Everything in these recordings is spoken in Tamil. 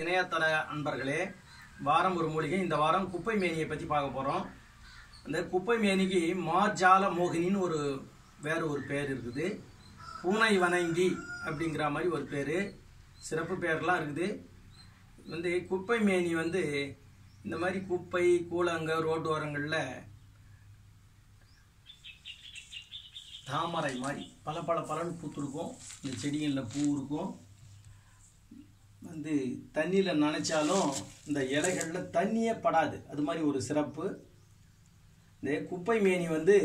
இணையதள அன்பர்களே வாரம் ஒரு மூலிகை இந்த வாரம் குப்பை மேனியை பற்றி பார்க்க போகிறோம் அந்த குப்பை மேனிக்கு மார்ஜால மோகினின்னு ஒரு வேறு ஒரு பேர் இருக்குது பூனை வணங்கி அப்படிங்கிற மாதிரி ஒரு பேர் சிறப்பு பேர்லாம் இருக்குது வந்து குப்பை மேனி வந்து இந்த மாதிரி குப்பை கூழங்க ரோட்டு ஓரங்களில் தாமரை மாதிரி பல பல பலன்னு பூத்துருக்கும் இந்த செடிகளில் பூ இருக்கும் வந்து தண்ணியில் நனைச்சாலும் இந்த இலைகளில் தண்ணியே படாது அது மாதிரி ஒரு சிறப்பு இந்த குப்பை மேனி வந்து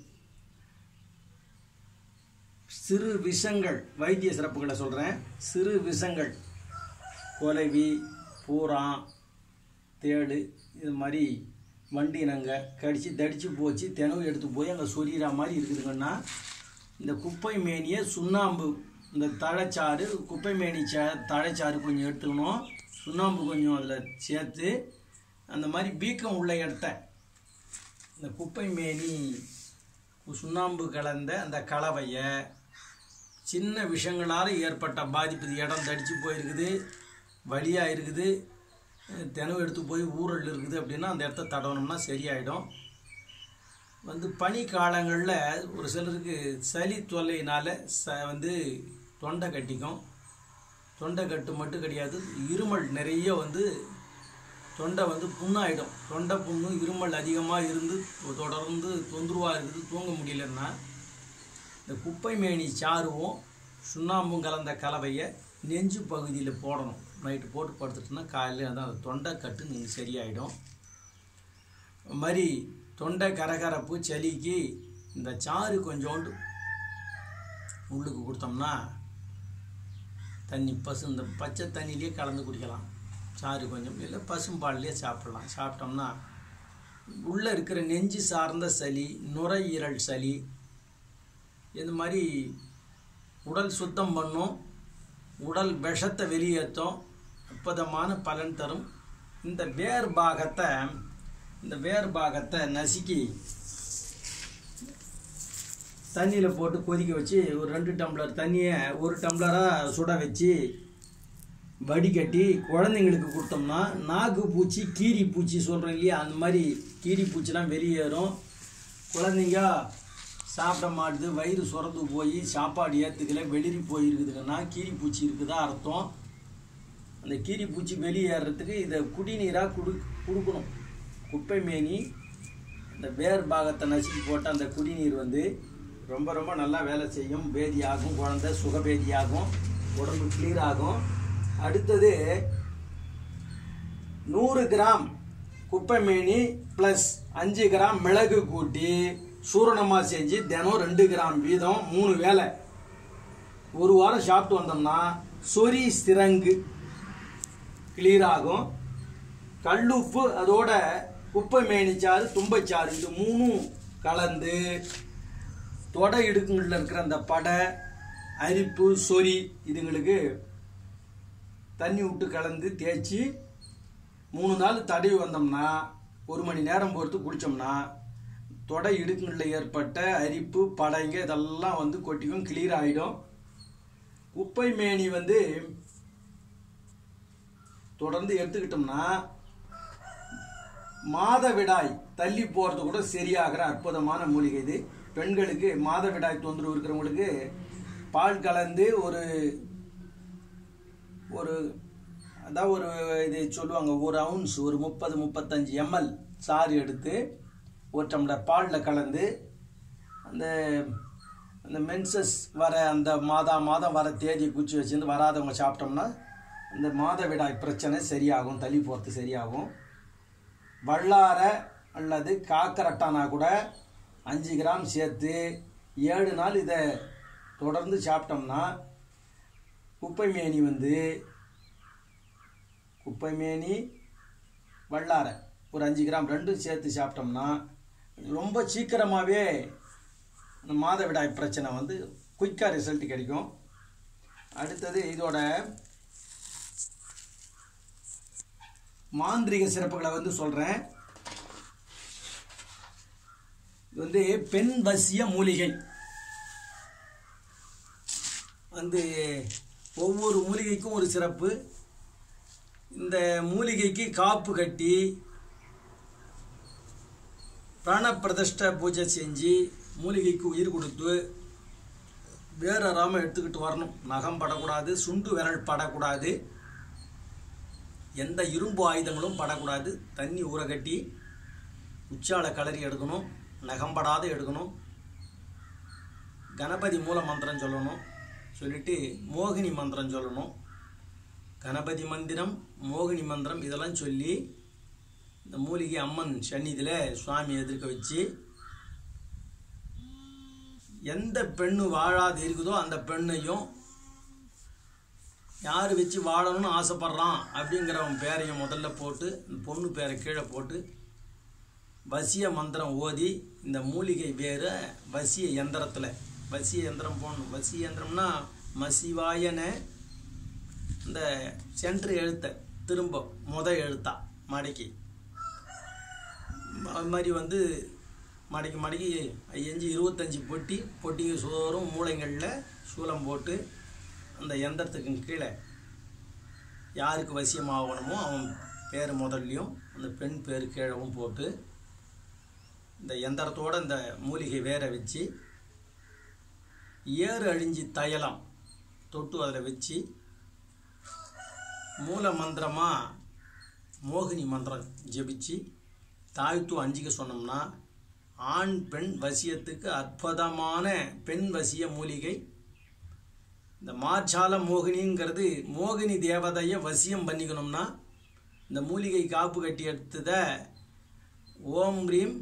சிறு விஷங்கள் வைத்திய சிறப்புகளை சொல்கிறேன் சிறு விஷங்கள் கொலவி பூரா தேடு இது மாதிரி வண்டினங்க கடிச்சு தடிச்சு போச்சு தினவு எடுத்து போய் அங்கே சொரியிற மாதிரி இருக்குதுங்கன்னா இந்த குப்பை மேனியை சுண்ணாம்பு இந்த தழைச்சாறு குப்பை மேனி ச தழைச்சாறு கொஞ்சம் எடுத்துக்கணும் சுண்ணாம்பு கொஞ்சம் அதில் சேர்த்து அந்த மாதிரி வீக்கம் உள்ள இடத்த இந்த குப்பை மேனி சுண்ணாம்பு கலந்த அந்த கலவையை சின்ன விஷயங்களால் ஏற்பட்ட பாதிப்பு இது இடம் தடிச்சு போயிருக்குது வலியாக இருக்குது தினவு எடுத்து போய் ஊரல் இருக்குது அப்படின்னா அந்த இடத்த தடவணும்னா சரியாயிடும் வந்து பனி காலங்களில் ஒரு சிலருக்கு சளி தொல்லையினால் ச வந்து தொண்டை கட்டிக்கும் தொண்டை கட்டு மட்டும் கிடையாது இருமல் நிறைய வந்து தொண்டை வந்து புண்ணாயிடும் தொண்டை புண்ணு இருமல் அதிகமாக இருந்து தொடர்ந்து தொந்தரவாக இருக்குது தூங்க முடியலன்னா இந்த குப்பை மேனி சாறுவும் சுண்ணாம்பும் கலந்த கலவையை நெஞ்சு பகுதியில் போடணும் நைட்டு போட்டு படுத்துட்டோன்னா காலையில் அதான் அந்த தொண்டை கட்டு நீங்கள் சரியாயிடும் அது மாதிரி தொண்டை கரகரப்பு சளிக்கு இந்த சாறு கொஞ்சோண்டு உள்ளுக்கு கொடுத்தோம்னா தண்ணி பசு இந்த பச்சை தண்ணியிலே கலந்து குடிக்கலாம் சாறு கொஞ்சம் இல்லை பசும்பால்லையே சாப்பிடலாம் சாப்பிட்டோம்னா உள்ளே இருக்கிற நெஞ்சு சார்ந்த சளி நுரையீரல் சளி இந்த மாதிரி உடல் சுத்தம் பண்ணும் உடல் விஷத்தை வெளியேற்றும் அற்புதமான பலன் தரும் இந்த வேர் பாகத்தை இந்த வேர் பாகத்தை நசுக்கி தண்ணியில் போட்டு கொதிக்க வச்சு ஒரு ரெண்டு டம்ளர் தண்ணியை ஒரு டம்ளராக சுட வச்சு வடிகட்டி குழந்தைங்களுக்கு கொடுத்தோம்னா நாக்கு பூச்சி கீரி பூச்சி சொல்கிறோம் இல்லையா அந்த மாதிரி கீரி பூச்சிலாம் வெளியேறும் குழந்தைங்க சாப்பிட மாட்டுது வயிறு சுரந்து போய் சாப்பாடு ஏற்றுக்கல வெளிரி போயிருக்குதுங்கன்னா கீரி பூச்சி இருக்குதா அர்த்தம் அந்த கீரி பூச்சி வெளியேறதுக்கு இதை குடிநீராக குடு கொடுக்கணும் குப்பை மேனி இந்த வேர் பாகத்தை நசுக்கி போட்ட அந்த குடிநீர் வந்து ரொம்ப ரொம்ப நல்லா வேலை செய்யும் பேதியாகும் குழந்தை சுகபேதியாகும் உடம்பு கிளியர் ஆகும் அடுத்தது நூறு கிராம் குப்பை மேனி ப்ளஸ் அஞ்சு கிராம் மிளகு கூட்டி சூரணமாக செஞ்சு தினம் ரெண்டு கிராம் வீதம் மூணு வேலை ஒரு வாரம் சாப்பிட்டு வந்தோம்னா சொறி சிரங்கு கிளியர் ஆகும் கல்லுப்பு அதோட குப்பை மேனிச்சாறு தும்பைச்சாறு இது மூணும் கலந்து தொடை இடுக்குங்களில் இருக்கிற அந்த படை அரிப்பு சொறி இதுங்களுக்கு தண்ணி விட்டு கலந்து தேய்ச்சி மூணு நாள் தடவி வந்தோம்னா ஒரு மணி நேரம் பொறுத்து குடித்தோம்னா தொடை இடுக்குங்களில் ஏற்பட்ட அரிப்பு படைங்க இதெல்லாம் வந்து கொட்டிக்கும் கிளியர் ஆகிடும் குப்பை மேனி வந்து தொடர்ந்து எடுத்துக்கிட்டோம்னா மாதவிடாய் தள்ளி போகிறது கூட சரியாகிற அற்புதமான மூலிகை இது பெண்களுக்கு மாதவிடாய் தொந்தரவு இருக்கிறவங்களுக்கு பால் கலந்து ஒரு ஒரு அதான் ஒரு இது சொல்லுவாங்க ஒரு அவுன்ஸ் ஒரு முப்பது முப்பத்தஞ்சு எம்எல் சாறு எடுத்து ஒரு டம்ளர் பாலில் கலந்து அந்த அந்த மென்சஸ் வர அந்த மாதா மாதம் வர தேதியை குச்சி வச்சுருந்து வராதவங்க சாப்பிட்டோம்னா இந்த மாதவிடாய் பிரச்சனை சரியாகும் தள்ளி போகிறது சரியாகும் வல்லார அல்லது காக்கரட்டானா கூட அஞ்சு கிராம் சேர்த்து ஏழு நாள் இதை தொடர்ந்து சாப்பிட்டோம்னா குப்பை மேனி வந்து குப்பை மேனி வல்லார ஒரு அஞ்சு கிராம் ரெண்டும் சேர்த்து சாப்பிட்டோம்னா ரொம்ப சீக்கிரமாகவே அந்த மாதவிடாய் பிரச்சனை வந்து குயிக்காக ரிசல்ட் கிடைக்கும் அடுத்தது இதோட மாந்திரிக சிறப்புகளை வந்து சொல்கிறேன் இது வந்து பெண் வசிய மூலிகை வந்து ஒவ்வொரு மூலிகைக்கும் ஒரு சிறப்பு இந்த மூலிகைக்கு காப்பு கட்டி பிராண பிரதிஷ்டை பூஜை செஞ்சு மூலிகைக்கு உயிர் கொடுத்து வேறாராமல் எடுத்துக்கிட்டு வரணும் நகம் படக்கூடாது சுண்டு விரல் படக்கூடாது எந்த இரும்பு ஆயுதங்களும் படக்கூடாது தண்ணி ஊற கட்டி உச்சால கலரி எடுக்கணும் நகம்படாத எடுக்கணும் கணபதி மூல மந்திரம் சொல்லணும் சொல்லிட்டு மோகினி மந்திரம் சொல்லணும் கணபதி மந்திரம் மோகினி மந்திரம் இதெல்லாம் சொல்லி இந்த மூலிகை அம்மன் சந்நிதியில் சுவாமி எதிர்க்க வச்சு எந்த பெண்ணு வாழாது இருக்குதோ அந்த பெண்ணையும் யார் வச்சு வாழணும்னு ஆசைப்படுறான் அப்படிங்கிறவன் பேரையும் முதல்ல போட்டு இந்த பொண்ணு பேரை கீழே போட்டு வசிய மந்திரம் ஓதி இந்த மூலிகை வேற வசிய யந்திரத்தில் வசிய யந்திரம் போடணும் வசிய யந்திரம்னா மசிவாயன இந்த சென்ட்ரு எழுத்தை திரும்ப முத எழுத்தா மடக்கி அது மாதிரி வந்து மடக்கி மடக்கி ஐயஞ்சு இருபத்தஞ்சி பொட்டி பொட்டிங்க சோறும் மூளைங்களில் சூலம் போட்டு அந்த எந்திரத்துக்கு கீழே யாருக்கு வசியமாகணுமோ அவன் பேர் முதல்லையும் அந்த பெண் பேர் கீழவும் போட்டு இந்த எந்திரத்தோட இந்த மூலிகை வேற வச்சு ஏறு அழிஞ்சி தையலாம் தொட்டு அதில் வச்சு மூல மந்திரமாக மோகினி மந்திரம் ஜெபிச்சு தாய்த்து அஞ்சிக்க சொன்னோம்னா ஆண் பெண் வசியத்துக்கு அற்புதமான பெண் வசிய மூலிகை இந்த மார்ச்சால மோகினிங்கிறது மோகினி தேவதையை வசியம் பண்ணிக்கணும்னா இந்த மூலிகை காப்பு கட்டி எடுத்தத ஓம் ரீம்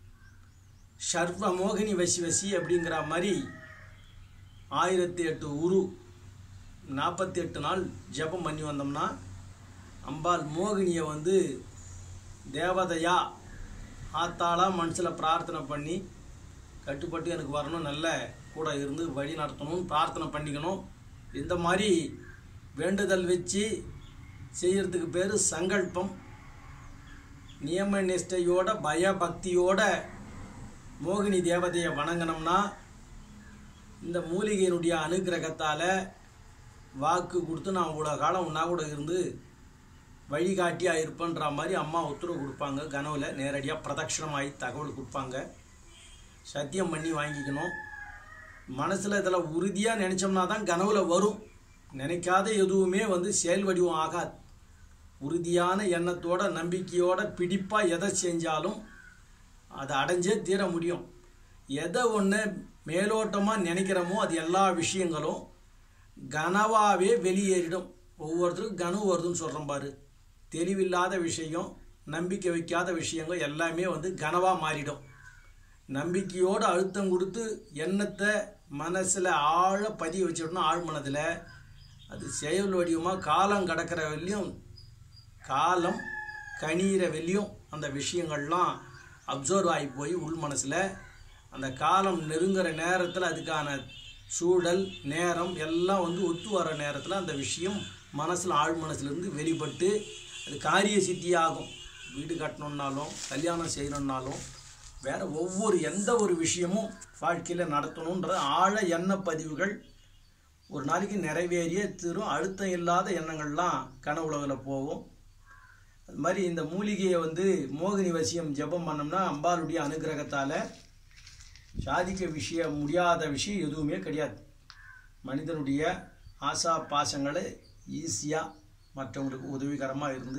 சர்வ மோகினி வசி வசி அப்படிங்கிற மாதிரி ஆயிரத்தி எட்டு உரு நாற்பத்தி எட்டு நாள் ஜெபம் பண்ணி வந்தோம்னா அம்பாள் மோகினியை வந்து தேவதையா ஆத்தாளா மனசில் பிரார்த்தனை பண்ணி கட்டுப்பட்டு எனக்கு வரணும் நல்ல கூட இருந்து வழி நடத்தணும்னு பிரார்த்தனை பண்ணிக்கணும் இந்த மாதிரி வேண்டுதல் வச்சு செய்யறதுக்கு பேர் சங்கல்பம் நியம நிஷ்டையோட பயபக்தியோட மோகினி தேவதையை வணங்கினோம்னா இந்த மூலிகையினுடைய அனுகிரகத்தால் வாக்கு கொடுத்து நான் இவ்வளோ காலம் உன்னா கூட இருந்து வழிகாட்டியாக இருப்பேன்ற மாதிரி அம்மா உத்தரவு கொடுப்பாங்க கனவுல நேரடியாக பிரதட்சணமாகி தகவல் கொடுப்பாங்க சத்தியம் பண்ணி வாங்கிக்கணும் மனசில் இதில் உறுதியாக நினச்சோம்னா தான் கனவுல வரும் நினைக்காத எதுவுமே வந்து செயல் வடிவம் ஆகாது உறுதியான எண்ணத்தோட நம்பிக்கையோட பிடிப்பாக எதை செஞ்சாலும் அதை அடைஞ்சே தீர முடியும் எதை ஒன்று மேலோட்டமாக நினைக்கிறோமோ அது எல்லா விஷயங்களும் கனவாகவே வெளியேறிடும் ஒவ்வொருத்தருக்கும் கனவு வருதுன்னு சொல்கிறோம் பாரு தெளிவில்லாத விஷயம் நம்பிக்கை வைக்காத விஷயங்கள் எல்லாமே வந்து கனவாக மாறிடும் நம்பிக்கையோடு அழுத்தம் கொடுத்து எண்ணத்தை மனசில் ஆழ பதிய வச்சிடணும் ஆழ் மனதில் அது செயல் வடிவமாக காலம் கடக்கிற வெளியும் காலம் கணிகிற வெளியும் அந்த விஷயங்கள்லாம் அப்சர்வ் ஆகி போய் உள் மனசில் அந்த காலம் நெருங்குற நேரத்தில் அதுக்கான சூழல் நேரம் எல்லாம் வந்து ஒத்து வர நேரத்தில் அந்த விஷயம் மனசில் ஆழ் மனசுலேருந்து வெளிப்பட்டு அது காரிய சித்தியாகும் வீடு கட்டணுன்னாலும் கல்யாணம் செய்யணுன்னாலும் வேற ஒவ்வொரு எந்த ஒரு விஷயமும் வாழ்க்கையில் நடத்தணுன்ற ஆழ எண்ண பதிவுகள் ஒரு நாளைக்கு நிறைவேறிய தீரும் அழுத்தம் இல்லாத எண்ணங்கள்லாம் கனவுலகில் போகும் அது மாதிரி இந்த மூலிகையை வந்து மோகினி வசியம் ஜெபம் பண்ணோம்னா அம்பாளுடைய அனுகிரகத்தால் சாதிக்க விஷயம் முடியாத விஷயம் எதுவுமே கிடையாது மனிதனுடைய ஆசா பாசங்களை ஈஸியாக மற்றவங்களுக்கு உதவிகரமாக இருந்து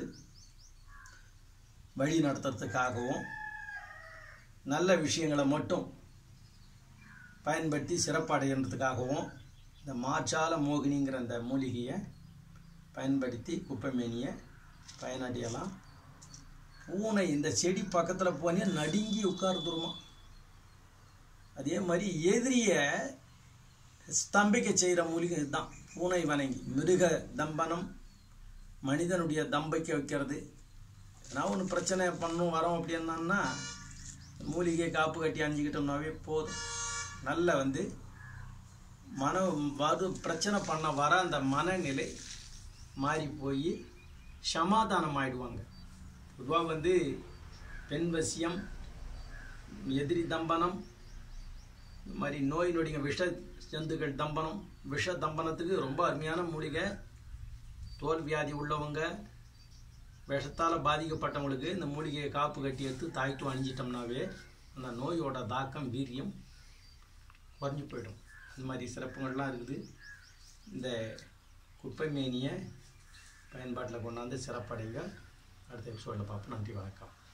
வழி நடத்துறதுக்காகவும் நல்ல விஷயங்களை மட்டும் பயன்படுத்தி சிறப்படைகிறதுக்காகவும் இந்த மாச்சால மோகினிங்கிற அந்த மூலிகையை பயன்படுத்தி குப்பைமேனியை பயனடையலாம் பூனை இந்த செடி பக்கத்தில் போனே நடுங்கி உட்கார்ந்துருமா அதே மாதிரி எதிரியை ஸ்தம்பிக்க செய்கிற மூலிகை இதுதான் பூனை வணங்கி மிருக தம்பனம் மனிதனுடைய தம்பைக்க வைக்கிறது நான் ஒன்று பிரச்சனை பண்ணும் வரோம் அப்படின்னா மூலிகை காப்பு கட்டி அணிஞ்சிக்கிட்டோம்னாவே போதும் நல்ல வந்து மன வது பிரச்சனை பண்ண வர அந்த மனநிலை மாறி போய் சமாதானம் ஆயிடுவாங்க பொதுவாக வந்து பெண் வசியம் எதிரி தம்பனம் இந்த மாதிரி நோய் நொடிங்க விஷ ஜந்துக்கள் தம்பனம் விஷ தம்பனத்துக்கு ரொம்ப அருமையான மூலிகை தோல் வியாதி உள்ளவங்க விஷத்தால் பாதிக்கப்பட்டவங்களுக்கு இந்த மூலிகையை காப்பு கட்டி எடுத்து தாய்ட்டு அணிஞ்சிட்டோம்னாவே அந்த நோயோட தாக்கம் வீரியம் குறைஞ்சி போயிடும் இந்த மாதிரி சிறப்புகள்லாம் இருக்குது இந்த குப்பை மேனியை பயன்பாட்டில் கொண்டாந்து சிறப்படைங்க அடுத்த எபிசோடில் பார்ப்போம் நன்றி வணக்கம்